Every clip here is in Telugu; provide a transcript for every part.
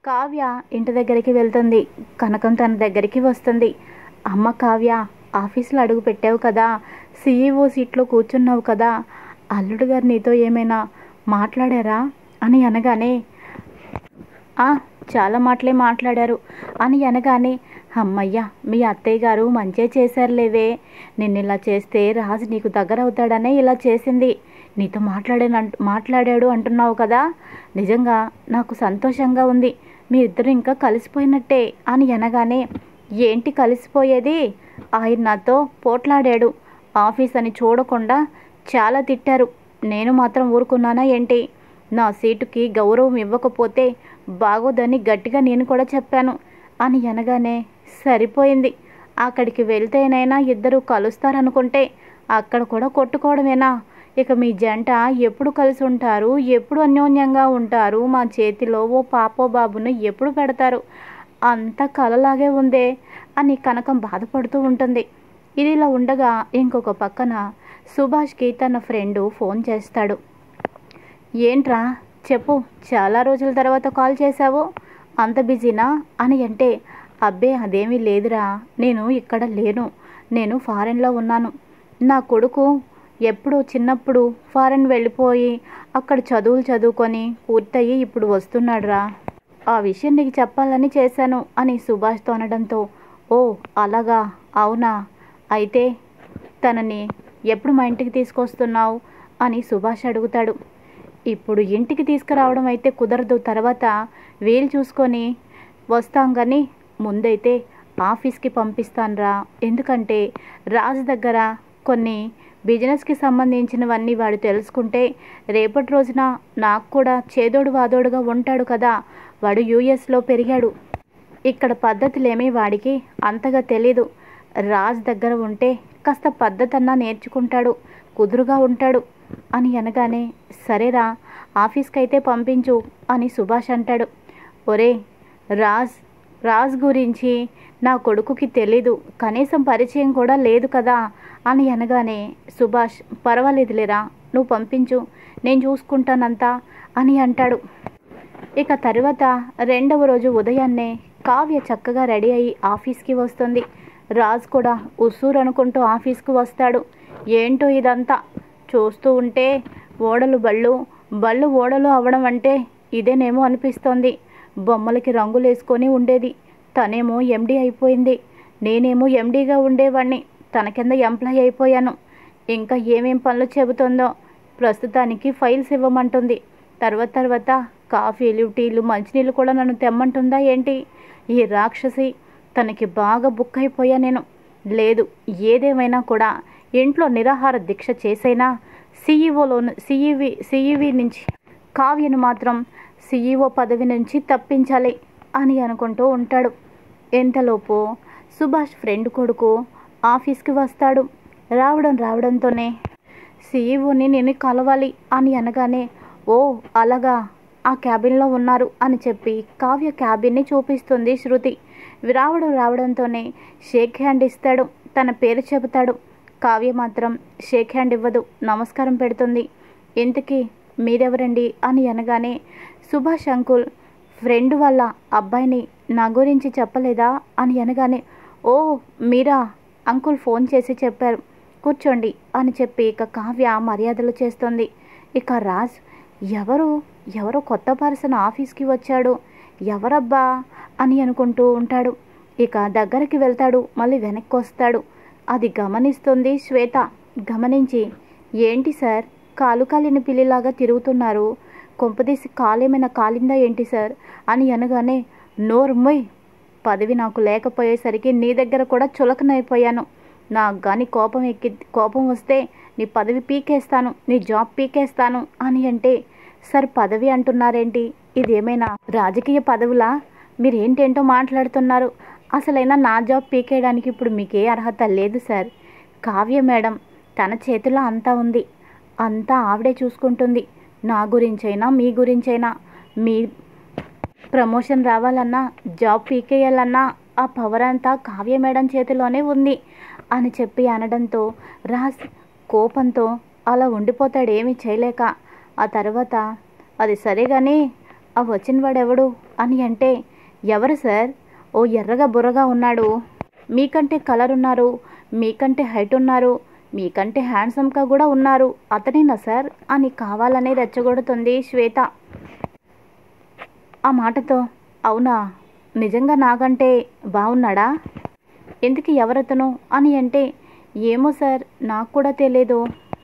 కావ్య ఇంటి దగ్గరికి వెళ్తుంది కనకం తన దగ్గరికి వస్తుంది అమ్మ కావ్య ఆఫీస్లో అడుగు పెట్టావు కదా సీఈఓ సీట్లో కూర్చున్నావు కదా అల్లుడు గారు నీతో ఏమైనా మాట్లాడారా అని అనగానే "ఆ, చాలా మాటలే మాట్లాడారు అని అనగానే అమ్మయ్య మీ అత్తయ్య గారు మంచే చేశారులేవే నిన్ను ఇలా చేస్తే రాజు నీకు దగ్గర అవుతాడనే ఇలా చేసింది నీతో మాట్లాడాను మాట్లాడాడు అంటున్నావు కదా నిజంగా నాకు సంతోషంగా ఉంది మీ ఇద్దరు ఇంకా కలిసిపోయినట్టే అని అనగానే ఏంటి కలిసిపోయేది ఆయన నాతో పోట్లాడాడు ఆఫీస్ అని చూడకుండా చాలా తిట్టారు నేను మాత్రం ఊరుకున్నానా ఏంటి నా సీటుకి గౌరవం ఇవ్వకపోతే బాగోదని గట్టిగా నేను కూడా చెప్పాను అని అనగానే సరిపోయింది అక్కడికి వెళ్తేనైనా ఇద్దరు కలుస్తారనుకుంటే అక్కడ కూడా కొట్టుకోవడమేనా ఇక మీ జంట ఎప్పుడు కలిసి ఉంటారు ఎప్పుడు అన్యోన్యంగా ఉంటారు మా చేతిలో ఓ పాపో బాబును ఎప్పుడు పెడతారు అంత కలలాగే ఉందే అని కనకం బాధపడుతూ ఉంటుంది ఇది ఇలా ఉండగా ఇంకొక పక్కన సుభాష్కి తన ఫ్రెండు ఫోన్ చేస్తాడు ఏంట్రా చెప్పు చాలా రోజుల తర్వాత కాల్ చేశావు అంత బిజీనా అని అంటే అబ్బే అదేమీ లేదురా నేను ఇక్కడ లేను నేను ఫారెన్లో ఉన్నాను నా కొడుకు ఎప్పుడో చిన్నప్పుడు ఫారెన్ వెళ్ళిపోయి అక్కడ చదువులు చదువుకొని పూర్తయి ఇప్పుడు వస్తున్నాడురా ఆ విషయం నీకు చెప్పాలని చేశాను అని సుభాష్తో అనడంతో ఓ అలాగా అవునా అయితే తనని ఎప్పుడు మా ఇంటికి తీసుకొస్తున్నావు అని సుభాష్ అడుగుతాడు ఇప్పుడు ఇంటికి తీసుకురావడం అయితే కుదరదు తర్వాత వీలు చూసుకొని వస్తాం కానీ ముందైతే ఆఫీస్కి పంపిస్తానురా ఎందుకంటే రాజు దగ్గర కొన్ని బిజినెస్కి సంబంధించినవన్నీ వాడు తెలుసుకుంటే రేపటి రోజున నాకు కూడా చేదోడు వాదోడుగా ఉంటాడు కదా వాడు యూఎస్లో పెరిగాడు ఇక్కడ పద్ధతులేమీ వాడికి అంతగా తెలీదు రాజ్ దగ్గర ఉంటే కాస్త పద్ధతన్నా నేర్చుకుంటాడు కుదురుగా ఉంటాడు అని అనగానే సరేరా ఆఫీస్కి అయితే పంపించు అని సుభాష్ అంటాడు ఒరే రాజ్ రాజ్ గురించి నా కొడుకుకి తెలీదు కనీసం పరిచయం కూడా లేదు కదా అని అనగానే సుభాష్ పర్వాలేదులేరా నువ్వు పంపించు నేను చూసుకుంటానంతా అని అంటాడు ఇక తర్వాత రెండవ రోజు ఉదయాన్నే కావ్య చక్కగా రెడీ అయ్యి ఆఫీస్కి వస్తుంది రాజ్ కూడా ఉస్సూరు అనుకుంటూ ఆఫీస్కి వస్తాడు ఏంటో ఇదంతా చూస్తూ ఉంటే ఓడలు బళ్ళు బళ్ళు ఓడలు అవ్వడం అంటే ఇదేనేమో అనిపిస్తోంది బొమ్మలకి రంగులు వేసుకొని ఉండేది తనేమో ఎండీ అయిపోయింది నేనేమో ఎండీగా ఉండేవాడిని తన కింద ఎంప్లాయ్ అయిపోయాను ఇంకా ఏమేం పనులు చెబుతుందో ప్రస్తుతానికి ఫైల్స్ ఇవ్వమంటుంది తర్వాత తర్వాత కాఫీలు టీలు మంచినీళ్ళు కూడా నన్ను తెమ్మంటుందా ఏంటి ఈ రాక్షసి తనకి బాగా బుక్ అయిపోయా నేను లేదు ఏదేమైనా కూడా ఇంట్లో నిరాహార దీక్ష చేసైనా సీఈఓలోను సిఈవి సిఈవి నుంచి కావ్యను మాత్రం సీఈఓ పదవి నుంచి తప్పించాలి అని అనుకుంటూ ఉంటాడు ఎంతలోపు సుభాష్ ఫ్రెండ్ కొడుకు ఆఫీస్కి వస్తాడు రావడం రావడంతోనే సీఈఓని నేను కలవాలి అని అనగానే ఓ అలాగా ఆ క్యాబిన్లో ఉన్నారు అని చెప్పి కావ్య క్యాబిన్ని చూపిస్తుంది శృతి రావడం రావడంతోనే షేక్ హ్యాండ్ ఇస్తాడు తన పేరు చెబుతాడు కావ్య మాత్రం షేక్ హ్యాండ్ ఇవ్వదు నమస్కారం పెడుతుంది ఇంతకీ మీరెవరండి అని అనగానే సుభాష్ అంకుల్ ఫ్రెండ్ వాళ్ళ అబ్బాయిని నా గురించి చెప్పలేదా అని అనగానే ఓ మీరా అంకుల్ ఫోన్ చేసి చెప్పారు కూర్చోండి అని చెప్పి ఇక కావ్య మర్యాదలు చేస్తుంది ఇక రాజ్ ఎవరు ఎవరో కొత్త పర్సన్ ఆఫీస్కి వచ్చాడు ఎవరబ్బా అని అనుకుంటూ ఉంటాడు ఇక దగ్గరికి వెళ్తాడు మళ్ళీ వెనక్కి వస్తాడు అది గమనిస్తుంది శ్వేత గమనించి ఏంటి సార్ కాలు కాలిన పిల్లిలాగా తిరుగుతున్నారు కొంపదీసి కాలేమైనా కాలిందా ఏంటి సార్ అని అనగానే నోరుమ్మయ్ పదవి నాకు లేకపోయేసరికి నీ దగ్గర కూడా చులకనైపోయాను నాకు కానీ కోపం ఎక్కి కోపం వస్తే నీ పదవి పీకేస్తాను నీ జాబ్ పీకేస్తాను అని అంటే సార్ పదవి అంటున్నారేంటి ఇదేమైనా రాజకీయ పదవులా మీరు ఏంటేంటో మాట్లాడుతున్నారు అసలైనా నా జాబ్ పీకేయడానికి ఇప్పుడు మీకే అర్హత లేదు సార్ కావ్య మేడం తన చేతిలో అంతా ఉంది అంతా ఆవిడే చూసుకుంటుంది నా గురించైనా మీ గురించైనా మీ ప్రమోషన్ రావాలన్నా జాబ్ పీకేయాలన్నా ఆ పవర్ అంతా కావ్య మేడం చేతిలోనే ఉంది అని చెప్పి అనడంతో రాజ్ కోపంతో అలా ఉండిపోతాడు ఏమీ చేయలేక ఆ తర్వాత అది సరే కానీ ఆ వచ్చిన వాడెవడు అని అంటే ఎవరు సార్ ఓ ఎర్రగా బుర్రగా ఉన్నాడు మీకంటే కలర్ ఉన్నారు మీకంటే హైట్ ఉన్నారు మీకంటే హ్యాండ్సమ్గా కూడా ఉన్నారు అతనేనా సార్ అని కావాలని రెచ్చగొడుతుంది శ్వేత ఆ మాటతో అవునా నిజంగా నాకంటే బాగున్నాడా ఎందుకు ఎవరతను అని అంటే ఏమో సార్ నాకు కూడా తెలియదు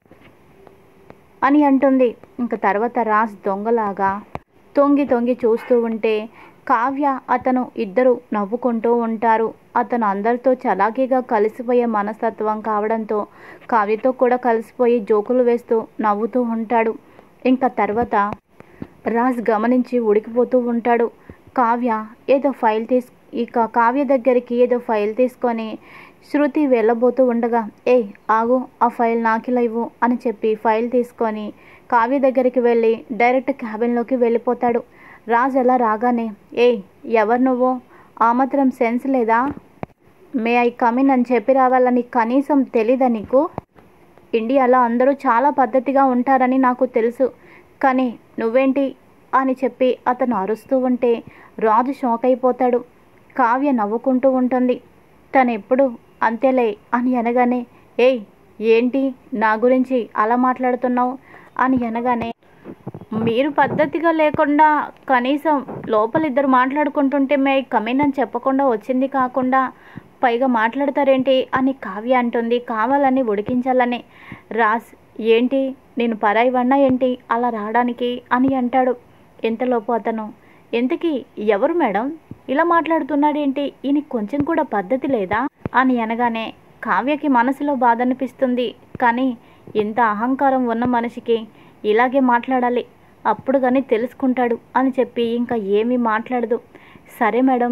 అని అంటుంది ఇంక తర్వాత రాజ్ దొంగలాగా తొంగి తొంగి చూస్తూ ఉంటే కావ్య అతను ఇద్దరు నవ్వుకుంటూ ఉంటారు అతను అందరితో చలాకీగా కలిసిపోయే మనస్తత్వం కావడంతో కావ్యతో కూడా కలిసిపోయి జోకులు వేస్తూ నవ్వుతూ ఉంటాడు ఇంకా తర్వాత రాజ్ గమనించి ఉడికిపోతూ ఉంటాడు కావ్య ఏదో ఫైల్ తీసు ఇక కావ్య దగ్గరికి ఏదో ఫైల్ తీసుకొని శృతి వెళ్ళబోతూ ఉండగా ఏ ఆగు ఆ ఫైల్ నాకిలా ఇవ్వు అని చెప్పి ఫైల్ తీసుకొని కావ్య దగ్గరికి వెళ్ళి డైరెక్ట్ క్యాబిన్లోకి వెళ్ళిపోతాడు రాజ్ అలా రాగానే ఏ ఎవరు నువ్వు ఆ మాత్రం సెన్స్ లేదా మే ఐ కమిన్ అని చెప్పి రావాలని కనీసం తెలీదా నీకు ఇండియాలో అందరూ చాలా పద్ధతిగా ఉంటారని నాకు తెలుసు కానీ నువ్వేంటి అని చెప్పి అతను అరుస్తూ ఉంటే రాజు షాక్ అయిపోతాడు కావ్య నవ్వుకుంటూ ఉంటుంది తను ఎప్పుడు అంతేలే అని అనగానే ఏయ్ ఏంటి నా గురించి అలా మాట్లాడుతున్నావు అని అనగానే మీరు పద్ధతిగా లేకుండా కనీసం లోపల ఇద్దరు మాట్లాడుకుంటుంటే మే కమిన్ అని చెప్పకుండా వచ్చింది కాకుండా పైగా మాట్లాడతారేంటి అని కావ్య అంటుంది కావాలని ఉడికించాలని రాస్ ఏంటి నేను పరాయి వన్నా ఏంటి అలా రావడానికి అని అంటాడు ఎంతలోపు అతను ఎంతకీ ఎవరు మేడం ఇలా మాట్లాడుతున్నాడేంటి ఈయన కొంచెం కూడా పద్ధతి లేదా అని అనగానే కావ్యకి మనసులో బాధ అనిపిస్తుంది కానీ ఇంత అహంకారం ఉన్న మనిషికి ఇలాగే మాట్లాడాలి అప్పుడు కానీ తెలుసుకుంటాడు అని చెప్పి ఇంకా ఏమీ మాట్లాడదు సరే మేడం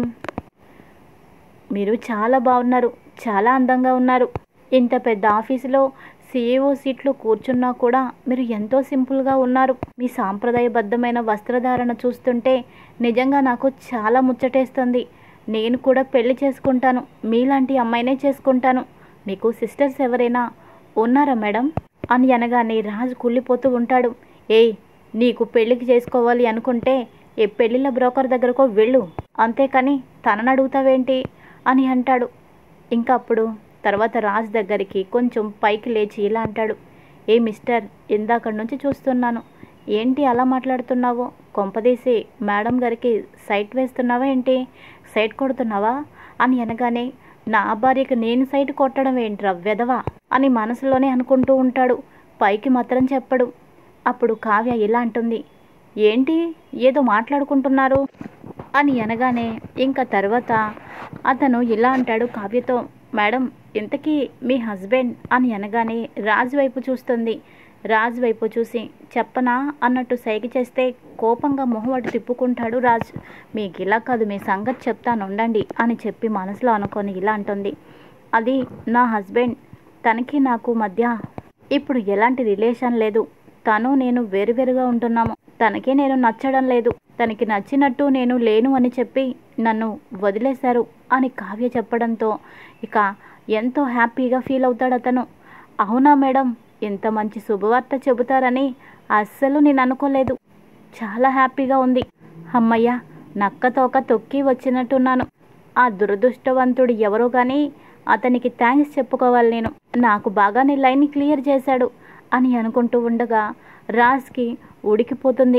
మీరు చాలా బాగున్నారు చాలా అందంగా ఉన్నారు ఇంత పెద్ద ఆఫీసులో సీఈఓ సీట్లో కూర్చున్నా కూడా మీరు ఎంతో సింపుల్గా ఉన్నారు మీ సాంప్రదాయబద్ధమైన వస్త్రధారణ చూస్తుంటే నిజంగా నాకు చాలా ముచ్చటేస్తుంది నేను కూడా పెళ్లి చేసుకుంటాను మీలాంటి అమ్మాయినే చేసుకుంటాను మీకు సిస్టర్స్ ఎవరైనా ఉన్నారా మేడం అని అనగానే రాజు కుళ్ళిపోతూ ఉంటాడు ఏయ్ నీకు పెళ్లికి చేసుకోవాలి అనుకుంటే ఏ పెళ్లిళ్ళ బ్రోకర్ దగ్గరకో వెళ్ళు అంతేకాని తనని అడుగుతావేంటి అని అంటాడు ఇంకా అప్పుడు తర్వాత రాజ్ దగ్గరికి కొంచెం పైకి లేచి ఇలా అంటాడు ఏ మిస్టర్ ఇందాక నుంచి చూస్తున్నాను ఏంటి అలా మాట్లాడుతున్నావు కొంపదీసి మేడం గారికి సైట్ వేస్తున్నావా ఏంటి సైట్ కొడుతున్నావా అని అనగానే నా భార్యకి నేను సైట్ కొట్టడం ఏంట్రా వెదవా అని మనసులోనే అనుకుంటూ ఉంటాడు పైకి మాత్రం చెప్పడు అప్పుడు కావ్య ఇలా అంటుంది ఏంటి ఏదో మాట్లాడుకుంటున్నారు అని అనగానే ఇంకా తర్వాత అతను ఇలా అంటాడు కావ్యతో మేడం ఇంతకీ మీ హస్బెండ్ అని అనగానే రాజు వైపు చూస్తుంది రాజు వైపు చూసి చెప్పనా అన్నట్టు సైగ చేస్తే కోపంగా మొహం అటు తిప్పుకుంటాడు రాజు మీకు ఇలా కాదు మీ సంగతి చెప్తాను ఉండండి అని చెప్పి మనసులో అనుకొని ఇలా అంటుంది అది నా హస్బెండ్ తనకి నాకు మధ్య ఇప్పుడు ఎలాంటి రిలేషన్ లేదు తను నేను వేరువేరుగా ఉంటున్నాము తనకే నేను నచ్చడం లేదు తనకి నచ్చినట్టు నేను లేను అని చెప్పి నన్ను వదిలేశారు అని కావ్య చెప్పడంతో ఇక ఎంతో హ్యాపీగా ఫీల్ అవుతాడు అతను అవునా మేడం ఇంత మంచి శుభవార్త చెబుతారని అస్సలు నేను అనుకోలేదు చాలా హ్యాపీగా ఉంది అమ్మయ్య నక్క తోక తొక్కి వచ్చినట్టున్నాను ఆ దురదృష్టవంతుడు ఎవరో కానీ అతనికి థ్యాంక్స్ చెప్పుకోవాలి నేను నాకు బాగానే లైన్ క్లియర్ చేశాడు అని అనుకుంటూ ఉండగా రాజ్కి ఉడికిపోతుంది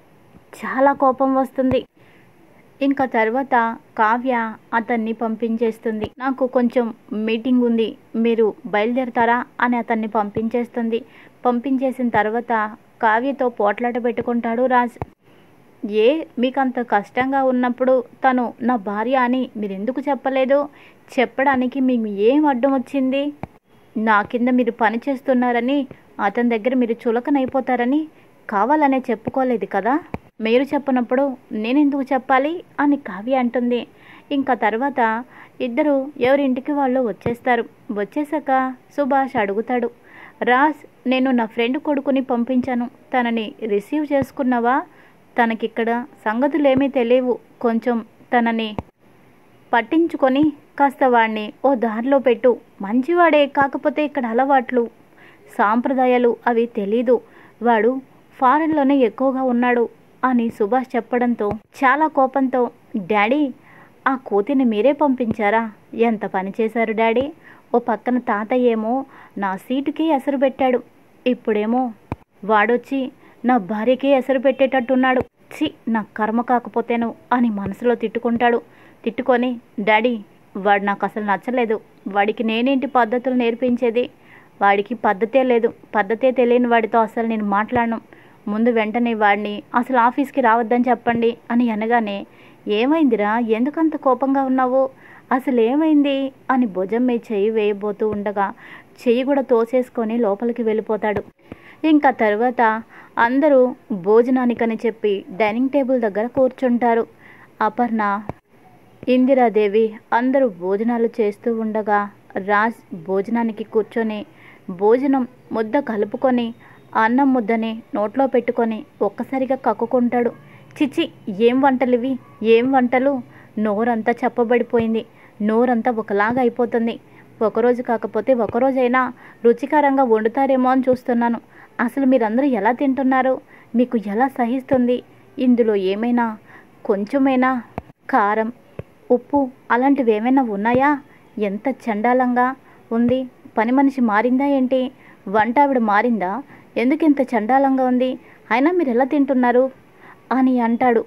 చాలా కోపం వస్తుంది ఇంకా తర్వాత కావ్య అతన్ని పంపించేస్తుంది నాకు కొంచెం మీటింగ్ ఉంది మీరు బయలుదేరుతారా అని అతన్ని పంపించేస్తుంది పంపించేసిన తర్వాత కావ్యతో పోట్లాట పెట్టుకుంటాడు రాజ్ ఏ మీకు అంత కష్టంగా ఉన్నప్పుడు తను నా భార్య అని మీరు ఎందుకు చెప్పలేదు చెప్పడానికి మీకు ఏం అడ్డం వచ్చింది నా కింద మీరు పని చేస్తున్నారని అతని దగ్గర మీరు చులకనైపోతారని కావాలనే చెప్పుకోలేదు కదా మీరు చెప్పనప్పుడు నేనెందుకు చెప్పాలి అని కావ్య అంటుంది ఇంకా తర్వాత ఇద్దరు ఎవరింటికి వాళ్ళు వచ్చేస్తారు వచ్చేసాక సుభాష్ అడుగుతాడు రాజ్ నేను నా ఫ్రెండ్ కొడుకుని పంపించాను తనని రిసీవ్ చేసుకున్నావా తనకిక్కడ సంగతులేమీ తెలియవు కొంచెం తనని పట్టించుకొని కాస్త వాడిని ఓ దారిలో పెట్టు మంచివాడే కాకపోతే ఇక్కడ అలవాట్లు సాంప్రదాయాలు అవి తెలీదు వాడు ఫారెన్లోనే ఎక్కువగా ఉన్నాడు అని సుభాష్ చెప్పడంతో చాలా కోపంతో డాడీ ఆ కూతిని మీరే పంపించారా ఎంత పని చేశారు డాడీ ఓ పక్కన తాతయ్య ఏమో నా సీటుకి ఎసరు పెట్టాడు ఇప్పుడేమో వాడొచ్చి నా భార్యకి ఎసరు పెట్టేటట్టున్నాడు ఛీ నా కర్మ కాకపోతేను అని మనసులో తిట్టుకుంటాడు తిట్టుకొని డాడీ వాడు నాకు అసలు నచ్చలేదు వాడికి నేనేంటి పద్ధతులు నేర్పించేది వాడికి పద్ధతే లేదు పద్ధతే తెలియని వాడితో అసలు నేను మాట్లాడను ముందు వెంటనే వాడిని అసలు ఆఫీస్కి రావద్దని చెప్పండి అని అనగానే ఏమైందిరా ఎందుకంత కోపంగా ఉన్నావు అసలు ఏమైంది అని భుజం మీద చెయ్యి వేయబోతూ ఉండగా చెయ్యి కూడా తోసేసుకొని లోపలికి వెళ్ళిపోతాడు ఇంకా తర్వాత అందరూ భోజనానికని చెప్పి డైనింగ్ టేబుల్ దగ్గర కూర్చుంటారు అపర్ణ ఇందిరాదేవి అందరూ భోజనాలు చేస్తూ ఉండగా రాజ్ భోజనానికి కూర్చొని భోజనం ముద్ద కలుపుకొని అన్నం ముద్దని నోట్లో పెట్టుకొని ఒక్కసారిగా కక్కుకుంటాడు చిచి ఏం వంటలు ఇవి ఏం వంటలు నోరంతా చెప్పబడిపోయింది నోరంతా ఒకలాగా అయిపోతుంది ఒకరోజు కాకపోతే ఒకరోజైనా రుచికరంగా వండుతారేమో అని చూస్తున్నాను అసలు మీరందరూ ఎలా తింటున్నారు మీకు ఎలా సహిస్తుంది ఇందులో ఏమైనా కొంచెమైనా కారం ఉప్పు అలాంటివి ఏమైనా ఉన్నాయా ఎంత చండాలంగా ఉంది పని మనిషి మారిందా ఏంటి వంట ఆవిడ మారిందా ఎందుకు ఇంత చండాలంగా ఉంది అయినా మీరు ఎలా తింటున్నారు అని అంటాడు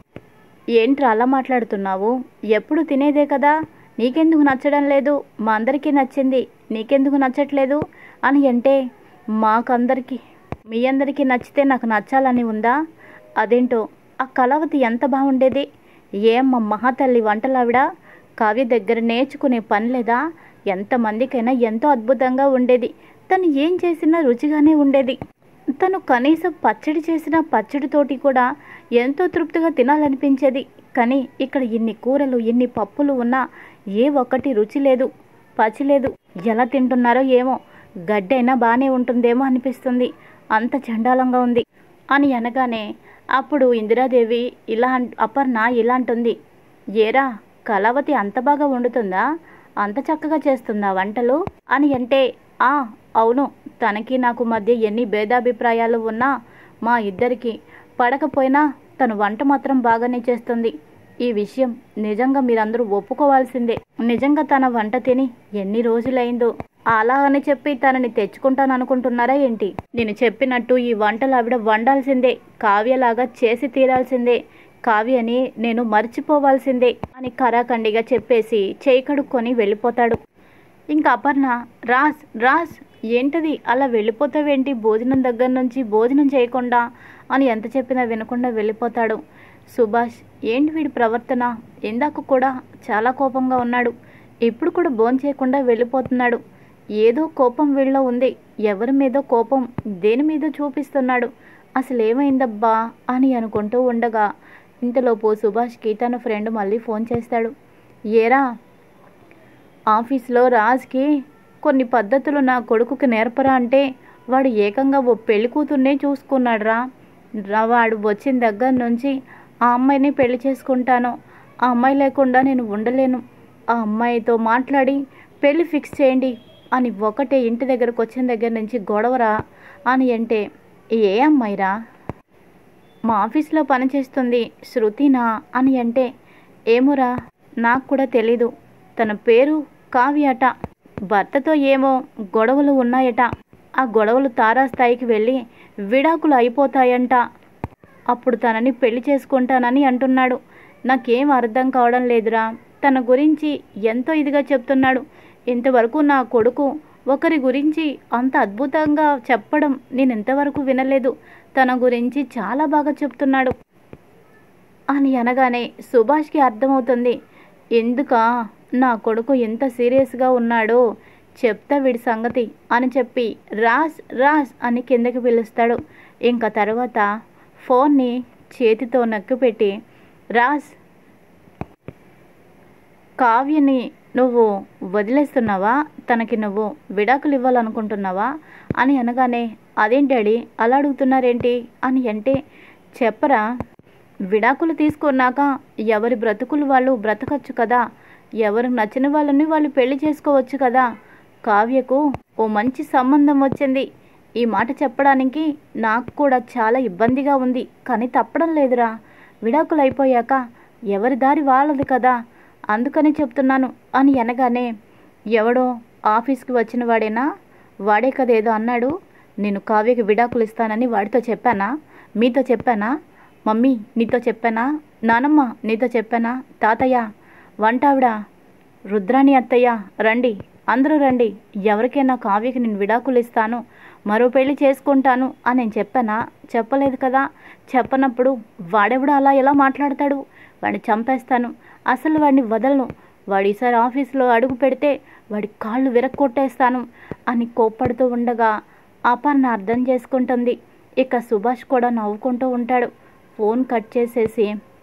ఏంట్రా అలా మాట్లాడుతున్నావు ఎప్పుడు తినేదే కదా నీకెందుకు నచ్చడం లేదు మా అందరికీ నచ్చింది నీకెందుకు నచ్చట్లేదు అని అంటే మాకందరికీ మీ అందరికీ నచ్చితే నాకు నచ్చాలని ఉందా అదేంటో ఆ కళావతి ఎంత బాగుండేది ఏమ్మ మహాతల్లి వంటలావిడ కావ్య దగ్గర నేర్చుకునే పని లేదా ఎంతమందికైనా ఎంతో అద్భుతంగా ఉండేది తను ఏం చేసినా రుచిగానే ఉండేది తను కనీసం పచ్చడి చేసిన పచ్చడితోటి కూడా ఎంతో తృప్తిగా తినాలనిపించేది కానీ ఇక్కడ ఇన్ని కూరలు ఇన్ని పప్పులు ఉన్నా ఏ ఒక్కటి రుచి లేదు పచి లేదు ఎలా తింటున్నారో ఏమో గడ్డైనా బాగానే ఉంటుందేమో అనిపిస్తుంది అంత చండాలంగా ఉంది అని అనగానే అప్పుడు ఇందిరాదేవి ఇలా అన్- అపర్ణ ఇలా అంటుంది ఏరా కళావతి అంత బాగా వండుతుందా అంత చక్కగా చేస్తుందా వంటలు అని అంటే ఆ అవును తనకి నాకు మధ్య ఎన్ని భేదాభిప్రాయాలు ఉన్నా మా ఇద్దరికి పడకపోయినా తను వంట మాత్రం బాగానే చేస్తుంది ఈ విషయం నిజంగా మీరందరూ ఒప్పుకోవాల్సిందే నిజంగా తన వంట తిని ఎన్ని రోజులైందో అలా అని చెప్పి తనని తెచ్చుకుంటాను అనుకుంటున్నారా ఏంటి నేను చెప్పినట్టు ఈ వంటలు ఆవిడ వండాల్సిందే కావ్యలాగా చేసి తీరాల్సిందే కావ్యని నేను మర్చిపోవాల్సిందే అని కరాఖండిగా చెప్పేసి చేయి కడుక్కొని వెళ్ళిపోతాడు ఇంకా అపర్ణ రాస్ రాస్ ఏంటది అలా వెళ్ళిపోతావేంటి భోజనం దగ్గర నుంచి భోజనం చేయకుండా అని ఎంత చెప్పినా వినకుండా వెళ్ళిపోతాడు సుభాష్ ఏంటి వీడి ప్రవర్తన ఇందాక కూడా చాలా కోపంగా ఉన్నాడు ఇప్పుడు కూడా భోజనం చేయకుండా వెళ్ళిపోతున్నాడు ఏదో కోపం వీళ్ళలో ఉంది ఎవరి మీదో కోపం దేని మీద చూపిస్తున్నాడు అసలు ఏమైందబ్బా అని అనుకుంటూ ఉండగా ఇంతలోపు సుభాష్కి తన ఫ్రెండ్ మళ్ళీ ఫోన్ చేస్తాడు ఏరా ఆఫీస్లో రాజ్కి కొన్ని పద్ధతులు నా కొడుకుకి నేర్పరా అంటే వాడు ఏకంగా ఓ పెళ్లి కూతుర్నే చూసుకున్నాడురా రా వాడు వచ్చిన దగ్గర నుంచి ఆ అమ్మాయిని పెళ్లి చేసుకుంటాను ఆ అమ్మాయి లేకుండా నేను ఉండలేను ఆ అమ్మాయితో మాట్లాడి పెళ్లి ఫిక్స్ చేయండి అని ఒకటే ఇంటి దగ్గరకు వచ్చిన దగ్గర నుంచి గొడవరా అని అంటే ఏ అమ్మాయిరా మా ఆఫీస్లో పనిచేస్తుంది శృతినా అని అంటే ఏమోరా నాకు కూడా తెలీదు తన పేరు కావ్యట భర్తతో ఏమో గొడవలు ఉన్నాయట ఆ గొడవలు తారాస్థాయికి వెళ్ళి విడాకులు అయిపోతాయంట అప్పుడు తనని పెళ్లి చేసుకుంటానని అంటున్నాడు నాకేం అర్థం కావడం లేదురా తన గురించి ఎంతో ఇదిగా చెప్తున్నాడు ఇంతవరకు నా కొడుకు ఒకరి గురించి అంత అద్భుతంగా చెప్పడం నేను ఇంతవరకు వినలేదు తన గురించి చాలా బాగా చెప్తున్నాడు అని అనగానే సుభాష్కి అర్థమవుతుంది ఎందుక నా కొడుకు ఎంత సీరియస్గా ఉన్నాడో చెప్తా వీడి సంగతి అని చెప్పి రాస్ రాస్ అని కిందకి పిలుస్తాడు ఇంకా తర్వాత ఫోన్ని చేతితో నొక్కిపెట్టి రాస్ కావ్యని నువ్వు వదిలేస్తున్నావా తనకి నువ్వు విడాకులు ఇవ్వాలనుకుంటున్నావా అని అనగానే అదేం డాడీ అలా అడుగుతున్నారేంటి అని అంటే చెప్పరా విడాకులు తీసుకున్నాక ఎవరి బ్రతుకులు వాళ్ళు బ్రతకచ్చు కదా ఎవరు నచ్చిన వాళ్ళని వాళ్ళు పెళ్లి చేసుకోవచ్చు కదా కావ్యకు ఓ మంచి సంబంధం వచ్చింది ఈ మాట చెప్పడానికి నాకు కూడా చాలా ఇబ్బందిగా ఉంది కానీ తప్పడం లేదురా విడాకులు అయిపోయాక ఎవరి దారి వాళ్ళది కదా అందుకని చెప్తున్నాను అని అనగానే ఎవడో ఆఫీస్కి వచ్చిన వాడేనా వాడే కదా ఏదో అన్నాడు నేను కావ్యకి విడాకులు ఇస్తానని వాడితో చెప్పానా మీతో చెప్పానా మమ్మీ నీతో చెప్పానా నానమ్మ నీతో చెప్పానా తాతయ్య వంటావిడ రుద్రాణి అత్తయ్య రండి అందరూ రండి ఎవరికైనా కావ్యకి నేను విడాకులు ఇస్తాను మరో పెళ్లి చేసుకుంటాను అని నేను చెప్పానా చెప్పలేదు కదా చెప్పనప్పుడు వాడెవడు అలా ఎలా మాట్లాడతాడు వాడిని చంపేస్తాను అసలు వాడిని వదలను వాడు ఈసారి ఆఫీసులో అడుగు పెడితే వాడి కాళ్ళు విరక్కొట్టేస్తాను అని కోప్పడుతూ ఉండగా అపర్ణ అర్థం చేసుకుంటుంది ఇక సుభాష్ కూడా నవ్వుకుంటూ ఉంటాడు ఫోన్ కట్ చేసేసి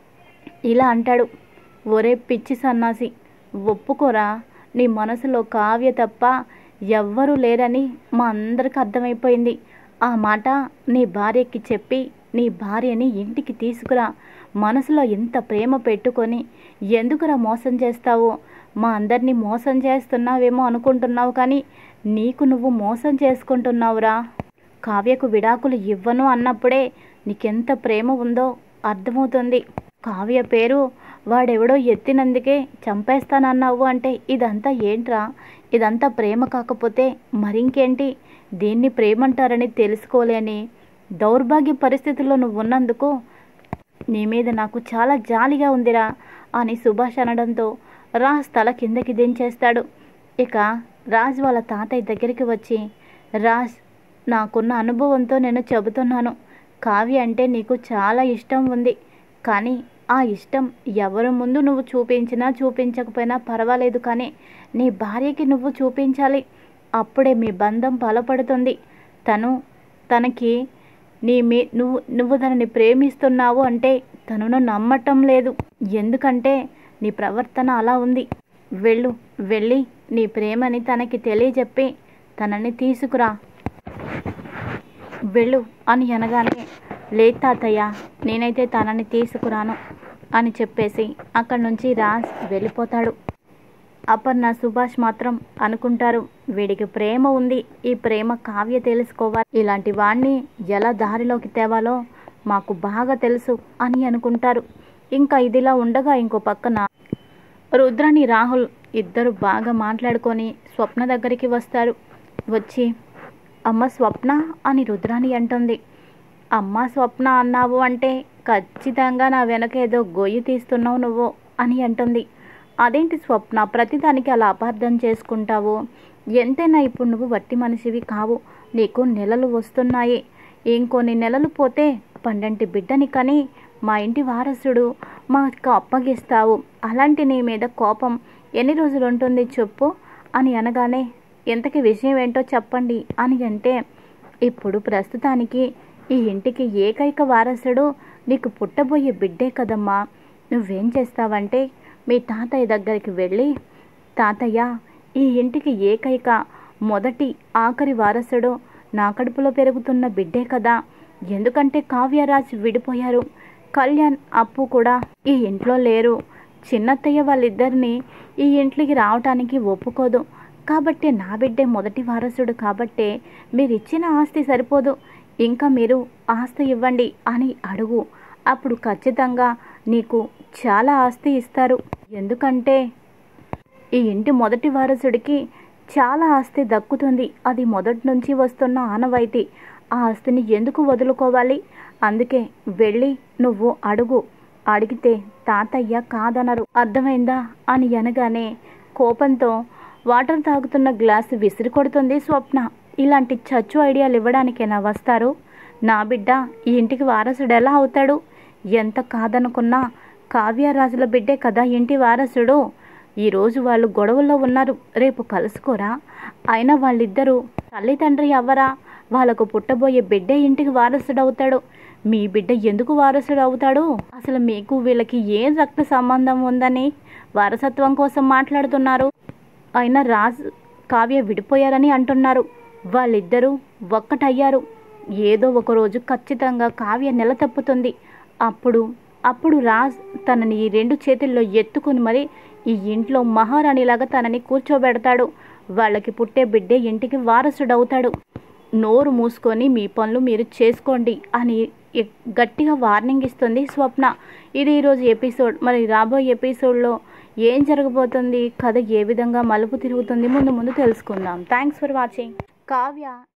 ఇలా అంటాడు ఒరే పిచ్చి సన్నాసి ఒప్పుకోరా నీ మనసులో కావ్య తప్ప ఎవ్వరూ లేరని మా అందరికి అర్థమైపోయింది ఆ మాట నీ భార్యకి చెప్పి నీ భార్యని ఇంటికి తీసుకురా మనసులో ఎంత ప్రేమ పెట్టుకొని ఎందుకురా మోసం చేస్తావు మా అందరినీ మోసం చేస్తున్నావేమో అనుకుంటున్నావు కానీ నీకు నువ్వు మోసం చేసుకుంటున్నావురా కావ్యకు విడాకులు ఇవ్వను అన్నప్పుడే నీకెంత ప్రేమ ఉందో అర్థమవుతుంది కావ్య పేరు వాడెవడో ఎత్తినందుకే చంపేస్తానన్నావు అంటే ఇదంతా ఏంట్రా ఇదంతా ప్రేమ కాకపోతే మరింకేంటి దీన్ని ప్రేమంటారని తెలుసుకోలేని దౌర్భాగ్య పరిస్థితుల్లో నువ్వు ఉన్నందుకు నీ మీద నాకు చాలా జాలిగా ఉందిరా అని సుభాష్ అనడంతో రాజ్ తల కిందకి దించేస్తాడు ఇక రాజ్ వాళ్ళ తాతయ్య దగ్గరికి వచ్చి రాజ్ నాకున్న అనుభవంతో నేను చెబుతున్నాను కావ్య అంటే నీకు చాలా ఇష్టం ఉంది కానీ ఆ ఇష్టం ఎవరి ముందు నువ్వు చూపించినా చూపించకపోయినా పర్వాలేదు కానీ నీ భార్యకి నువ్వు చూపించాలి అప్పుడే మీ బంధం బలపడుతుంది తను తనకి నీ మీ నువ్వు నువ్వు తనని ప్రేమిస్తున్నావు అంటే తనను నమ్మటం లేదు ఎందుకంటే నీ ప్రవర్తన అలా ఉంది వెళ్ళు వెళ్ళి నీ ప్రేమని తనకి తెలియజెప్పి తనని తీసుకురా వెళ్ళు అని అనగానే లేదు తాతయ్య నేనైతే తనని తీసుకురాను అని చెప్పేసి అక్కడి నుంచి రాజ్ వెళ్ళిపోతాడు అపర్ణ సుభాష్ మాత్రం అనుకుంటారు వీడికి ప్రేమ ఉంది ఈ ప్రేమ కావ్య తెలుసుకోవాలి ఇలాంటి వాణ్ణి ఎలా దారిలోకి తేవాలో మాకు బాగా తెలుసు అని అనుకుంటారు ఇంకా ఇదిలా ఉండగా ఇంకో పక్కన రుద్రని రాహుల్ ఇద్దరు బాగా మాట్లాడుకొని స్వప్న దగ్గరికి వస్తారు వచ్చి అమ్మ స్వప్న అని రుద్రాని అంటుంది అమ్మ స్వప్న అన్నావు అంటే ఖచ్చితంగా నా వెనక ఏదో గొయ్యి తీస్తున్నావు నువ్వు అని అంటుంది అదేంటి స్వప్న ప్రతిదానికి అలా అపార్థం చేసుకుంటావు ఎంతైనా ఇప్పుడు నువ్వు వట్టి మనిషివి కావు నీకు నెలలు వస్తున్నాయి ఇంకొన్ని నెలలు పోతే పండంటి బిడ్డని కని మా ఇంటి వారసుడు మాకు అప్పగిస్తావు అలాంటి నీ మీద కోపం ఎన్ని రోజులు ఉంటుంది చెప్పు అని అనగానే ఎంతకి విషయం ఏంటో చెప్పండి అని అంటే ఇప్పుడు ప్రస్తుతానికి ఈ ఇంటికి ఏకైక వారసుడు నీకు పుట్టబోయే బిడ్డే కదమ్మా నువ్వేం చేస్తావంటే మీ తాతయ్య దగ్గరికి వెళ్ళి తాతయ్య ఈ ఇంటికి ఏకైక మొదటి ఆఖరి వారసుడు నా కడుపులో పెరుగుతున్న బిడ్డే కదా ఎందుకంటే కావ్యరాజ్ విడిపోయారు కళ్యాణ్ అప్పు కూడా ఈ ఇంట్లో లేరు చిన్నత్తయ్య వాళ్ళిద్దరిని ఈ ఇంట్లోకి రావటానికి ఒప్పుకోదు కాబట్టి నా బిడ్డే మొదటి వారసుడు కాబట్టే మీరు ఇచ్చిన ఆస్తి సరిపోదు ఇంకా మీరు ఆస్తి ఇవ్వండి అని అడుగు అప్పుడు ఖచ్చితంగా నీకు చాలా ఆస్తి ఇస్తారు ఎందుకంటే ఈ ఇంటి మొదటి వారసుడికి చాలా ఆస్తి దక్కుతుంది అది మొదటి నుంచి వస్తున్న ఆనవాయితీ ఆ ఆస్తిని ఎందుకు వదులుకోవాలి అందుకే వెళ్ళి నువ్వు అడుగు అడిగితే తాతయ్య కాదనరు అర్థమైందా అని అనగానే కోపంతో వాటర్ తాగుతున్న గ్లాసు విసిరి కొడుతుంది స్వప్న ఇలాంటి చచ్చు ఐడియాలు ఇవ్వడానికైనా వస్తారు నా బిడ్డ ఈ ఇంటికి వారసుడు ఎలా అవుతాడు ఎంత కాదనుకున్నా కావ్యరాజుల బిడ్డే కదా ఇంటి వారసుడు ఈరోజు వాళ్ళు గొడవల్లో ఉన్నారు రేపు కలుసుకోరా అయినా వాళ్ళిద్దరూ తల్లి తండ్రి అవ్వరా వాళ్ళకు పుట్టబోయే బిడ్డే ఇంటికి వారసుడు అవుతాడు మీ బిడ్డ ఎందుకు వారసుడు అవుతాడు అసలు మీకు వీళ్ళకి ఏం రక్త సంబంధం ఉందని వారసత్వం కోసం మాట్లాడుతున్నారు అయినా రాజ్ కావ్య విడిపోయారని అంటున్నారు వాళ్ళిద్దరూ ఒక్కటయ్యారు ఏదో ఒక రోజు ఖచ్చితంగా కావ్య నెల తప్పుతుంది అప్పుడు అప్పుడు రాజ్ తనని ఈ రెండు చేతుల్లో ఎత్తుకుని మరి ఈ ఇంట్లో మహారాణిలాగా తనని కూర్చోబెడతాడు వాళ్ళకి పుట్టే బిడ్డే ఇంటికి వారసుడవుతాడు నోరు మూసుకొని మీ పనులు మీరు చేసుకోండి అని ఎ- గట్టిగా వార్నింగ్ ఇస్తుంది స్వప్న ఇది ఈరోజు ఎపిసోడ్ మరి రాబోయే ఎపిసోడ్లో ఏం జరగబోతుంది కథ ఏ విధంగా మలుపు తిరుగుతుంది ముందు ముందు తెలుసుకుందాం థ్యాంక్స్ ఫర్ వాచింగ్ కావ్య